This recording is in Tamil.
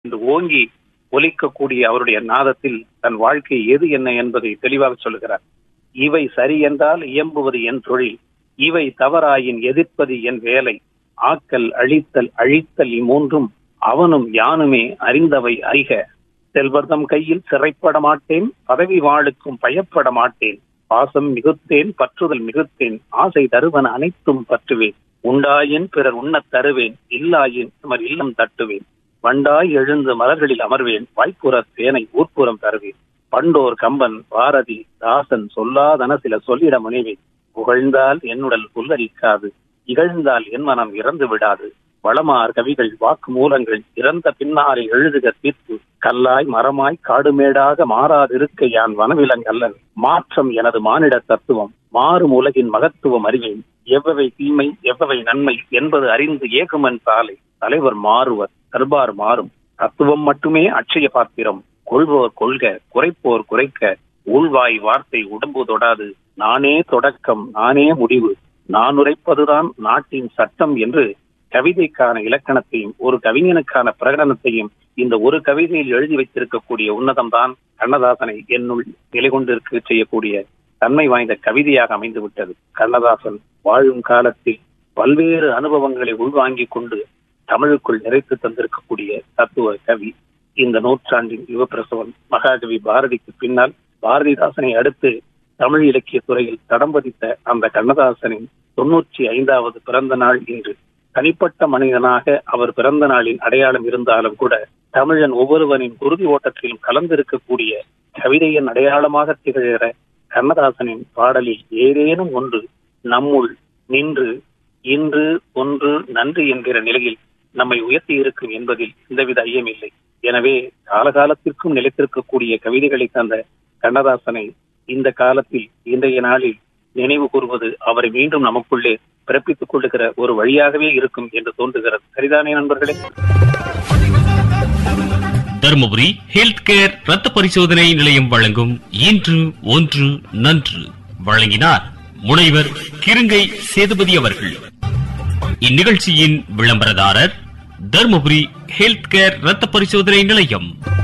என்று ஓங்கி ஒலிக்கக்கூடிய அவருடைய நாதத்தில் தன் வாழ்க்கை எது என்ன என்பதை தெளிவாக சொல்லுகிறார் இவை சரி என்றால் இயம்புவது என் தொழில் இவை தவறாயின் எதிர்ப்பது என் வேலை ஆக்கல் அழித்தல் அழித்தல் இம்மூன்றும் அவனும் யானுமே அறிந்தவை அறிக செல்வர்தம் கையில் சிறைப்பட மாட்டேன் பதவி வாழுக்கும் பயப்பட மாட்டேன் பாசம் மிகுத்தேன் பற்றுதல் மிகுத்தேன் ஆசை தருவன அனைத்தும் பற்றுவேன் உண்டாயின் பிறர் உண்ணத் தருவேன் இல்லாயின் சுமர் இல்லம் தட்டுவேன் வண்டாய் எழுந்து மலர்களில் அமர்வேன் வாய்ப்புற தேனை ஊர்ப்புறம் தருவேன் பண்டோர் கம்பன் பாரதி தாசன் சொல்லாதன சில சொல்லிட முனைவேன் புகழ்ந்தால் என்னுடல் புல்லரிக்காது இகழ்ந்தால் என் மனம் இறந்து விடாது வளமார் கவிகள் வாக்கு மூலங்கள் இறந்த பின்னாலே எழுதுக தீர்ப்பு கல்லாய் மரமாய் காடுமேடாக மாறாதிருக்க யான் வனவிலங்கல்லன் மாற்றம் எனது மானிட தத்துவம் மாறும் உலகின் மகத்துவம் அறிவேன் எவ்வவை தீமை எவ்வவை நன்மை என்பது அறிந்து ஏகுமன் சாலை தலைவர் மாறுவர் தர்பார் மாறும் தத்துவம் மட்டுமே அட்சய பாத்திரம் கொள்வோர் கொள்க குறைப்போர் குறைக்க ஊழ்வாய் வார்த்தை உடம்பு தொடாது நானே தொடக்கம் நானே முடிவு நான் உரைப்பதுதான் நாட்டின் சட்டம் என்று கவிதைக்கான இலக்கணத்தையும் ஒரு கவிஞனுக்கான பிரகடனத்தையும் இந்த ஒரு கவிதையில் எழுதி வைத்திருக்கக்கூடிய உன்னதம் தான் கண்ணதாசனை என்னுள் நிலை கொண்டிருக்க செய்யக்கூடிய தன்மை வாய்ந்த கவிதையாக அமைந்து விட்டது கண்ணதாசன் வாழும் காலத்தில் பல்வேறு அனுபவங்களை உள்வாங்கிக் கொண்டு தமிழுக்குள் நிறைத்து தந்திருக்கக்கூடிய தத்துவ கவி இந்த நூற்றாண்டின் யுவப்பிரசவன் மகாகவி பாரதிக்கு பின்னால் பாரதிதாசனை அடுத்து தமிழ் இலக்கிய துறையில் தடம் பதித்த அந்த கண்ணதாசனின் தொன்னூற்றி ஐந்தாவது பிறந்த நாள் இன்று தனிப்பட்ட மனிதனாக அவர் பிறந்த நாளின் அடையாளம் இருந்தாலும் கூட தமிழன் ஒவ்வொருவனின் குருதி ஓட்டத்திலும் கலந்திருக்கக்கூடிய கவிதையின் அடையாளமாக திகழ்கிற கண்ணதாசனின் பாடலில் ஏதேனும் ஒன்று நம்முள் நின்று இன்று ஒன்று நன்றி என்கிற நிலையில் நம்மை உயர்த்தி இருக்கும் என்பதில் எந்தவித ஐயமில்லை எனவே காலகாலத்திற்கும் நிலைத்திருக்கக்கூடிய கவிதைகளை தந்த கண்ணதாசனை இந்த காலத்தில் இன்றைய நாளில் நினைவு கூறுவது அவரை மீண்டும் நமக்குள்ளே பிறப்பித்துக் கொள்ளுகிற ஒரு வழியாகவே இருக்கும் என்று தோன்றுகிறது சரிதானே நண்பர்களே தருமபுரி ஹெல்த் கேர் ரத்த பரிசோதனை நிலையம் வழங்கும் இன்று ஒன்று நன்று வழங்கினார் முனைவர் கிருங்கை சேதுபதி அவர்கள் இந்நிகழ்ச்சியின் விளம்பரதாரர் தருமபுரி ஹெல்த் கேர் ரத்த பரிசோதனை நிலையம்